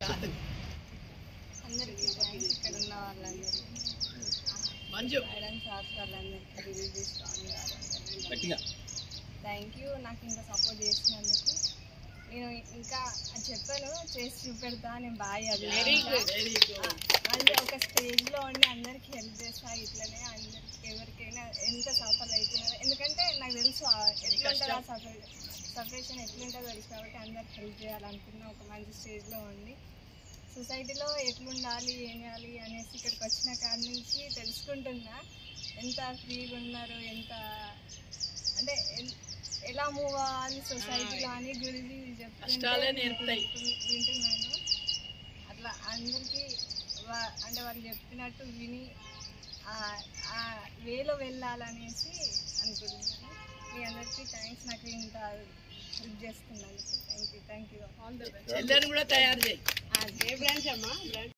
అందరికీ థ్యాంక్స్ ఇక్కడ ఉన్న వాళ్ళందరికీ మంజు మేడం సార్స్ వాళ్ళందరికీ రిలీజ్ స్వామి వాళ్ళందరికీ గట్టిగా థ్యాంక్ యూ నాకు ఇంకా సపోర్ట్ చేసినందుకు నేను ఇంకా అది చెప్పాను చేసి చూపెడతా నేను బాగా వెరీ గుడ్ వెరీ గుడ్ అంటే ఒక స్టేజ్లో ఉండి అందరికి హెల్ప్ చేస్తా ఇట్లనే అందరికి ఎవరికైనా ఎంత సఫర్ అవుతున్నారు ఎందుకంటే నాకు తెలుసు ఆ ఎట్లుంటుందో ఆ సఫర్ సపరేషన్ ఎట్లుంటుందో తెలుసు కాబట్టి అందరికి హెల్ప్ చేయాలనుకున్న ఒక మంచి స్టేజ్లో ఉండి సొసైటీలో ఎట్లుండాలి ఏం చేయాలి అనేసి ఇక్కడికి వచ్చిన కాడి నుంచి తెలుసుకుంటున్నా ఎంత ఫ్రీగా ఉన్నారు ఎంత అంటే ఎన్- ఎలా మూవ్ అవ్వాలి సొసైటీలో అని గురించి కష్టాలే నేర్పుతాయి. వింటున్నాను అట్లా అందరికీ వా- అంటే వాళ్ళు చెప్పినట్టు విని ఆ- ఆ వేలో వెళ్ళాలనేసి అనుకుంటున్నాను మీ అందరికీ థ్యాంక్స్ నాకు ఇంత హెల్ప్ చేస్తున్నందుకు thank you thank you all the best చెల్లెని కూడా తయారు చేయి ఏ బ్రాంచ్ అమ్మా